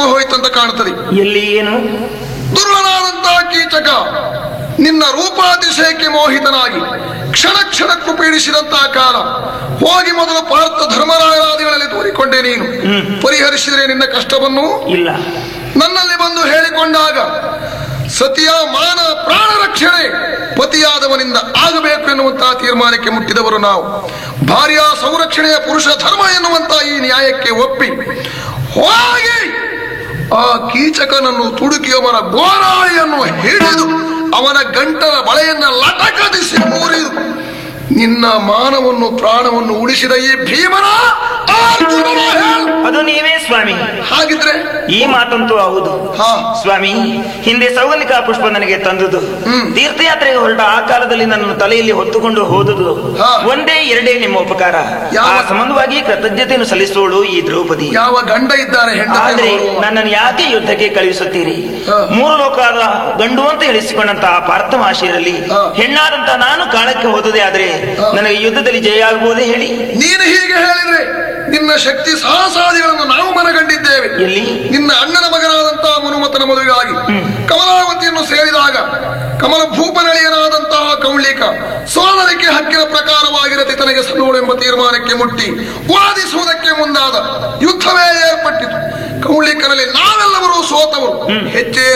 ತಪ್ಪು ಹೋಯ್ತು ಅಂತ ಕಾಣ್ತದೆ ಎಲ್ಲಿ ಏನು ದುರ್ಬಲನಾದಂತಹ ಕೀಚಕ ನಿನ್ನ ರೂಪಾತಿಶಯಕ್ಕೆ ಮೋಹಿತನಾಗಿ ಕ್ಷಣ ಕ್ಷಣಕ್ಕೂ ಪೀಡಿಸಿದಂತಹ ಕಾಲ ಹೋಗಿ ಮೊದಲು ಪಾರ್ಥ ಧರ್ಮರಾಯಾದಿಗಳಲ್ಲಿ ತೋರಿಕೊಂಡೆ ನೀನು ಪರಿಹರಿಸಿದರೆ ನಿನ್ನ ಕಷ್ಟವನ್ನು ಇಲ್ಲ ನನ್ನಲ್ಲಿ ಬಂದು ಹೇಳಿಕೊಂಡಾಗ ಸತಿಯ ಮಾನ ಪ್ರಾಣ ರಕ್ಷಣೆ ಪತಿಯಾದವನಿಂದ ಆಗಬೇಕು ಎನ್ನುವಂತಹ ತೀರ್ಮಾನಕ್ಕೆ ಮುಟ್ಟಿದವರು ನಾವು ಭಾರ್ಯ ಸಂರಕ್ಷಣೆಯ ಪುರುಷ ಧರ್ಮ ಎನ್ನುವಂತಹ ಈ ನ್ಯಾಯಕ್ಕೆ ಒಪ್ಪಿ ಹೋಗಿ ಆ ಕೀಚಕನನ್ನು ತುಡುಕಿಯವನ ಗೋರಾಳಿಯನ್ನು ಹಿಡಿದು ಅವನ ಗಂಟಲ ಬಳೆಯನ್ನ ಲಟಕದಿಸಿ ಮೂರಿದು ನಿನ್ನ ಮಾನವನ್ನು ಪ್ರಾಣವನ್ನು ಉಳಿಸಿದ ಈ ಭೀಮನ ಅರ್ಜುನನ ಹೇಳು. ಅದು ನೀವೇ ಸ್ವಾಮಿ ಹಾಗಿದ್ರೆ ಈ ಮಾತಂತೂ ಹೌದು ಹಾ ಸ್ವಾಮಿ ಹಿಂದೆ ಸೌಗನಿಕಾ ಪುಷ್ಪ ನನಗೆ ತಂದುದು ಹ್ಮ್. ತೀರ್ಥಯಾತ್ರೆಗೆ ಹೊರಟ ಆ ಕಾಲದಲ್ಲಿ ನನ್ನನ್ನು ತಲೆಯಲ್ಲಿ ಹೊತ್ತುಕೊಂಡು ಹೋದುದು ಹಾ. ಒಂದೇ ಎರಡೇ ನಿಮ್ಮ ಉಪಕಾರ ಯಾವ- ಆ ಸಂಬಂಧವಾಗಿ ಕೃತಜ್ಞತೆಯನ್ನು ಸಲ್ಲಿಸುವಳು ಈ ದ್ರೌಪದಿ ಯಾವ ಗಂಡ ಇದ್ದಾರೆ ಆದ್ರೆ ಹೆಂಡತಿ ನನ್ನನ್ನು ಯಾಕೆ ಯುದ್ಧಕ್ಕೆ ಕಳುಹಿಸುತ್ತೀರಿ ಹಾ. ಮೂರು ಲೋಕದ ಗಂಡು ಅಂತ ಹೇಳಿಸಿಕೊಂಡಂತಹ ಪಾರ್ಥಮಾಶಿಯಲ್ಲಿ ಹಾ. ಹೆಣ್ಣಾದಂತ ನಾನು ಕಾಲಕ್ಕೆ ಹೋದದೆ ಆದ್ರೆ ಹಾ. ನನಗೆ ಯುದ್ಧದಲ್ಲಿ ಜಯ ಆಗಬಹುದೇ ಹೇಳಿ ನೀನು ಹೀಗೆ ಹೇಳಿದ್ರೆ ನಿನ್ನ ಶಕ್ತಿ ಸಾಹಸಾದಿಗಳನ್ನು ನಾವು ಮನಗಂಡಿದ್ದೇವೆ ಎಲ್ಲಿ ನಿನ್ನ ಅಣ್ಣನ ಮಗನಾದಂತಹ ಮನುಮತನ ಮದುವೆಗಾಗಿ ಕಮಲಾವತಿಯನ್ನು ಸೇರಿದಾಗ ಕಮಲ ಭೂಪನಳಿಯನಾದಂತಹ ಕೌಳಿಕ ಸೋದರಕ್ಕೆ ಹಕ್ಕಿನ ಪ್ರಕಾರವಾಗಿರತಿ ತನಗೆ ಸಲ್ಲೋಳು ಎಂಬ ತೀರ್ಮಾನಕ್ಕೆ ಮುಟ್ಟಿ ವಾದಿಸುವುದಕ್ಕೆ ಮುಂದಾದ ಯುದ್ಧವೇ ಏರ್ಪಟ್ಟಿತು ಕೌಳಿಕನಲ್ಲಿ ನಾವೆಲ್ಲರೂ ಸೋತವರು ಹೆಚ್ಚೇ